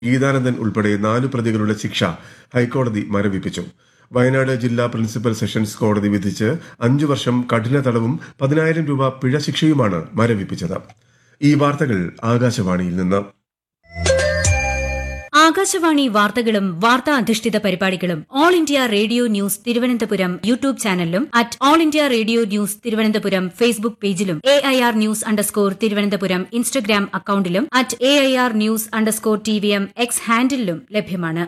ഗീതാനന്ദൻ ഉൾപ്പെടെ നാലു പ്രതികളുടെ ശിക്ഷ ഹൈക്കോടതി മരവിപ്പിച്ചു വയനാട് ജില്ലാ പ്രിൻസിപ്പൽ സെഷൻസ് കോടതി വിധിച്ച് അഞ്ചു വർഷം കഠിന തടവും പതിനായിരം രൂപ പിഴ ശിക്ഷയുമാണ് മരവിപ്പിച്ചത് ഈ വാർത്തകൾ ആകാശവാണിയിൽ നിന്ന് ആകാശവാണി വാർത്തകളും വാർത്താ അധിഷ്ഠിത പരിപാടികളും All India Radio news Thiruvananthapuram YouTube ചാനലിലും at All India Radio news Thiruvananthapuram Facebook പേജിലും A I R news underscore Thiruvananthapuram Instagram അക്കൌണ്ടിലും at A I R news underscore T V M X ഹാൻഡിലും ലഭ്യമാണ്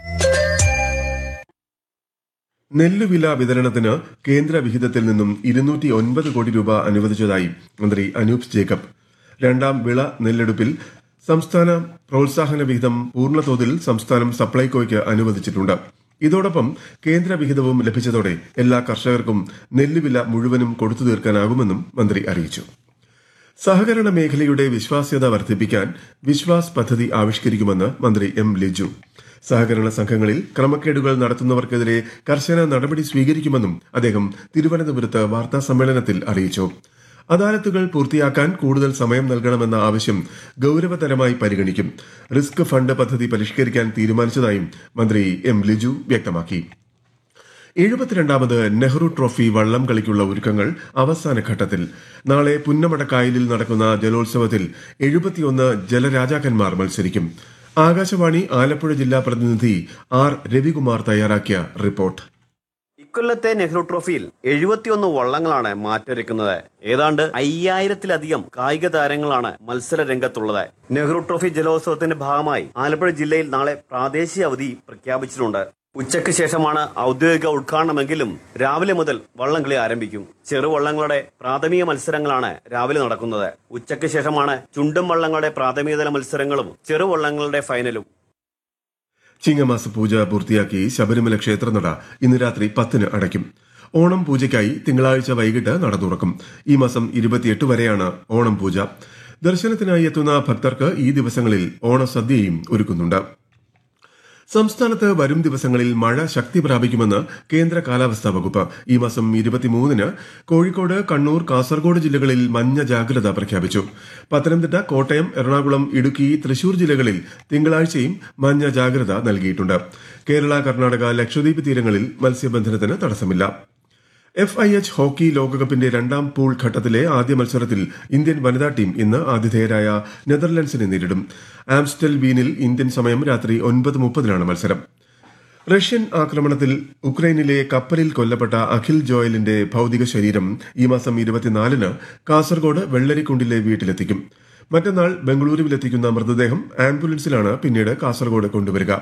നെല്ലുവില വിതരണത്തിന് കേന്ദ്ര വിഹിതത്തിൽ നിന്നും ഇരുന്നൂറ്റി ഒൻപത് കോടി രൂപ അനുവദിച്ചതായി മന്ത്രി അനൂപ് ജേക്കബ് രണ്ടാം വിള നെല്ലെടുപ്പിൽ സംസ്ഥാന പ്രോത്സാഹന വിഹിതം പൂർണ്ണതോതിൽ സംസ്ഥാനം സപ്ലൈകോയ്ക്ക് അനുവദിച്ചിട്ടുണ്ട് ഇതോടൊപ്പം കേന്ദ്ര വിഹിതവും ലഭിച്ചതോടെ എല്ലാ കർഷകർക്കും നെല്ലുവില മുഴുവനും കൊടുത്തു തീർക്കാനാകുമെന്നും മന്ത്രി അറിയിച്ചു സഹകരണ മേഖലയുടെ വിശ്വാസ്യത വർദ്ധിപ്പിക്കാൻ വിശ്വാസ് പദ്ധതി ആവിഷ്കരിക്കുമെന്ന് മന്ത്രി എം ലിജു സഹകരണ സംഘങ്ങളിൽ ക്രമക്കേടുകൾ നടത്തുന്നവർക്കെതിരെ കർശന നടപടി സ്വീകരിക്കുമെന്നും അദ്ദേഹം തിരുവനന്തപുരത്ത് വാർത്താ സമ്മേളനത്തിൽ അറിയിച്ചു അദാലത്തുകൾ പൂർത്തിയാക്കാൻ കൂടുതൽ സമയം നൽകണമെന്ന ആവശ്യം ഗൌരവതരമായി പരിഗണിക്കും റിസ്ക് ഫണ്ട് പദ്ധതി പരിഷ്കരിക്കാൻ തീരുമാനിച്ചതായും മന്ത്രി എം ലിജു വ്യക്തമാക്കി എഴുപത്തിരണ്ടാമത് നെഹ്റു ട്രോഫി വള്ളം കളിക്കുള്ള ഒരുക്കങ്ങൾ അവസാന ഘട്ടത്തിൽ നാളെ പുന്നമടക്കായലിൽ നടക്കുന്ന ജലോത്സവത്തിൽ എഴുപത്തിയൊന്ന് ജലരാജാക്കന്മാർ മത്സരിക്കും ആകാശവാണി ആലപ്പുഴ ജില്ലാ പ്രതിനിധി ആർ രവികുമാർ തയ്യാറാക്കിയ റിപ്പോർട്ട് ഇക്കൊല്ലത്തെ നെഹ്റു ട്രോഫിയിൽ എഴുപത്തിയൊന്ന് വള്ളങ്ങളാണ് മാറ്റൊരുക്കുന്നത് ഏതാണ്ട് അയ്യായിരത്തിലധികം കായിക താരങ്ങളാണ് മത്സര രംഗത്തുള്ളത് നെഹ്റു ട്രോഫി ജലോത്സവത്തിന്റെ ഭാഗമായി ആലപ്പുഴ ജില്ലയിൽ നാളെ പ്രാദേശിക അവധി പ്രഖ്യാപിച്ചിട്ടുണ്ട് ഉച്ചയ്ക്ക് ശേഷമാണ് ഔദ്യോഗിക ഉദ്ഘാടനമെങ്കിലും രാവിലെ മുതൽ വള്ളംകളി ആരംഭിക്കും ചെറുവള്ളങ്ങളുടെ പ്രാഥമിക മത്സരങ്ങളാണ് രാവിലെ നടക്കുന്നത് ഉച്ചയ്ക്ക് ശേഷമാണ് ചുണ്ടും വള്ളങ്ങളുടെ പ്രാഥമികതല മത്സരങ്ങളും ചെറുവള്ളങ്ങളുടെ ഫൈനലും ചിങ്ങമാസ പൂജ പൂർത്തിയാക്കി ശബരിമല ക്ഷേത്രനട ഇന്ന് രാത്രി പത്തിന് അടയ്ക്കും ഓണം പൂജയ്ക്കായി തിങ്കളാഴ്ച വൈകിട്ട് നട തുറക്കും ഈ മാസം ഇരുപത്തിയെട്ട് വരെയാണ് ഓണം പൂജ ദർശനത്തിനായി എത്തുന്ന ഭക്തർക്ക് ഈ ദിവസങ്ങളിൽ ഓണസദ്യയും ഒരുക്കുന്നുണ്ട് സംസ്ഥാനത്ത് വരും ദിവസങ്ങളിൽ മഴ ശക്തി പ്രാപിക്കുമെന്ന് കേന്ദ്ര കാലാവസ്ഥാ വകുപ്പ് ഈ മാസം ഇരുപത്തിമൂന്നിന് കോഴിക്കോട് കണ്ണൂർ കാസർഗോഡ് ജില്ലകളിൽ മഞ്ഞ ജാഗ്രത പ്രഖ്യാപിച്ചു പത്തനംതിട്ട കോട്ടയം എറണാകുളം ഇടുക്കി തൃശൂർ ജില്ലകളിൽ തിങ്കളാഴ്ചയും മഞ്ഞ ജാഗ്രത നൽകിയിട്ടുണ്ട് കേരള കർണാടക ലക്ഷദ്വീപ് തീരങ്ങളിൽ മത്സ്യബന്ധനത്തിന് തടസ്സമില്ല എഫ് ഐ എച്ച് ഹോക്കി ലോകകപ്പിന്റെ രണ്ടാം പൂൾ ഘട്ടത്തിലെ ആദ്യ മത്സരത്തിൽ ഇന്ത്യൻ വനിതാ ടീം ഇന്ന് ആതിഥേയരായ നെതർലൻഡ്സിനെ നേരിടും ആംസ്റ്റൽ വീനിൽ ഇന്ത്യൻ സമയം രാത്രി ഒൻപത് മുപ്പതിനാണ് മത്സരം റഷ്യൻ ആക്രമണത്തിൽ ഉക്രൈനിലെ കപ്പലിൽ കൊല്ലപ്പെട്ട അഖിൽ ജോയലിന്റെ ഭൌതിക ശരീരം ഈ മാസം ഇരുപത്തിനാലിന് കാസർഗോഡ് വെള്ളരിക്കുണ്ടിലെ വീട്ടിലെത്തിക്കും മറ്റന്നാൾ ബംഗളൂരുവിലെത്തിക്കുന്ന മൃതദേഹം ആംബുലൻസിലാണ് പിന്നീട് കാസർഗോഡ് കൊണ്ടുവരിക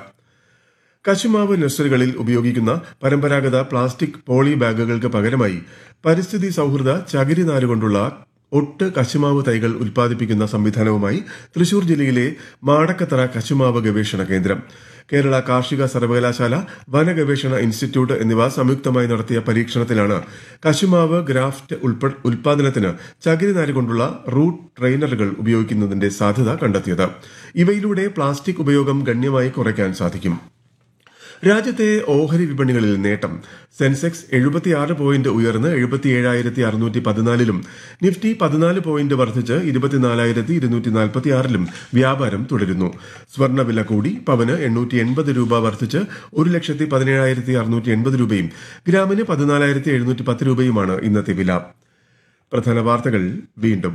കശുമാവ് നഴ്സറികളിൽ ഉപയോഗിക്കുന്ന പരമ്പരാഗത പ്ലാസ്റ്റിക് പോളി ബാഗുകൾക്ക് പകരമായി പരിസ്ഥിതി സൌഹൃദ ചകിരി നാരുകൊണ്ടുള്ള ഒട്ട് കശുമാവ് തൈകൾ ഉൽപ്പാദിപ്പിക്കുന്ന സംവിധാനവുമായി തൃശൂർ ജില്ലയിലെ മാടക്കത്തറ കശുമാവ് ഗവേഷണ കേന്ദ്രം കേരള കാർഷിക സർവകലാശാല വനഗവേഷണ ഇൻസ്റ്റിറ്റ്യൂട്ട് എന്നിവ സംയുക്തമായി നടത്തിയ പരീക്ഷണത്തിലാണ് കശുമാവ് ഗ്രാഫ്റ്റ് ഉൾപ്പെ- ഉൽപ്പാദനത്തിന് ചകിരി നാര് കൊണ്ടുള്ള റൂട്ട് ട്രെയിനറുകൾ ഉപയോഗിക്കുന്നതിന്റെ സാധ്യത കണ്ടെത്തിയത് ഇവയിലൂടെ പ്ലാസ്റ്റിക് ഉപയോഗം ഗണ്യമായി കുറയ്ക്കാൻ സാധിക്കും രാജ്യത്തെ ഓഹരി വിപണികളിൽ നേട്ടം സെൻസെക്സ് എഴുപത്തിയാറ് പോയിന്റ് ഉയർന്ന് എഴുപത്തിയേഴായിരത്തി അറുന്നൂറ്റി പതിനാലിലും നിഫ്റ്റി പതിനാല് പോയിന്റ് വർദ്ധിച്ച് ഇരുപത്തിനാലായിരത്തി ഇരുന്നൂറ്റി നാൽപ്പത്തിയാറിലും വ്യാപാരം തുടരുന്നു സ്വർണ്ണവില കൂടി പവന് എണ്ണൂറ്റി എൺപത് രൂപ വർദ്ധിച്ച് ഒരു ലക്ഷത്തി പതിനേഴായിരത്തി അറുന്നൂറ്റി എൺപത് രൂപയും ഗ്രാമിന് പതിനാലായിരത്തി എഴുന്നൂറ്റി പത്ത് രൂപയുമാണ് ഇന്നത്തെ വില പ്രധാന വാർത്തകൾ വീണ്ടും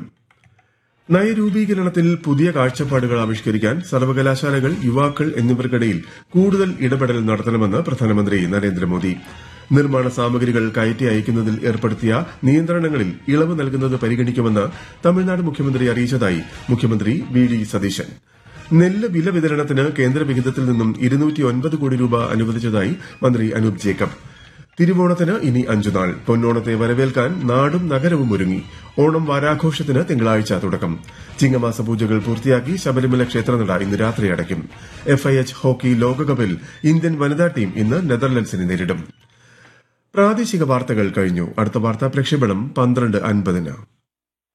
നയരൂപീകരണത്തിൽ പുതിയ കാഴ്ചപ്പാടുകൾ ആവിഷ്കരിക്കാൻ സർവകലാശാലകൾ യുവാക്കൾ എന്നിവർക്കിടയിൽ കൂടുതൽ ഇടപെടൽ നടത്തണമെന്ന് പ്രധാനമന്ത്രി നരേന്ദ്രമോദി നിർമ്മാണ സാമഗ്രികൾ കയറ്റി അയക്കുന്നതിൽ ഏർപ്പെടുത്തിയ നിയന്ത്രണങ്ങളിൽ ഇളവ് നൽകുന്നത് പരിഗണിക്കുമെന്ന് തമിഴ്നാട് മുഖ്യമന്ത്രി അറിയിച്ചതായി മുഖ്യമന്ത്രി വി ഡി സതീശൻ നെല്ല് വില വിതരണത്തിന് കേന്ദ്ര വിഹിതത്തിൽ നിന്നും ഇരുന്നൂറ്റി ഒൻപത് കോടി രൂപ അനുവദിച്ചതായി മന്ത്രി അനൂപ് ജേക്കബ് തിരുവോണത്തിന് ഇനി അഞ്ചു നാൾ പൊന്നോണത്തെ വരവേൽക്കാൻ നാടും നഗരവും ഒരുങ്ങി ഓണം വാരാഘോഷത്തിന് തിങ്കളാഴ്ച തുടക്കം ചിങ്ങമാസ പൂജകൾ പൂർത്തിയാക്കി ശബരിമല ക്ഷേത്രനട ഇന്ന് രാത്രി അടയ്ക്കും എഫ് ഐ എച്ച് ഹോക്കി ലോകകപ്പിൽ ഇന്ത്യൻ വനിതാ ടീം ഇന്ന് നെതർലൻഡ്സിനെ നേരിടും പ്രാദേശിക വാർത്തകൾ കഴിഞ്ഞു അടുത്ത വാർത്താ പ്രക്ഷേപണം പന്ത്രണ്ട് അൻപതിന്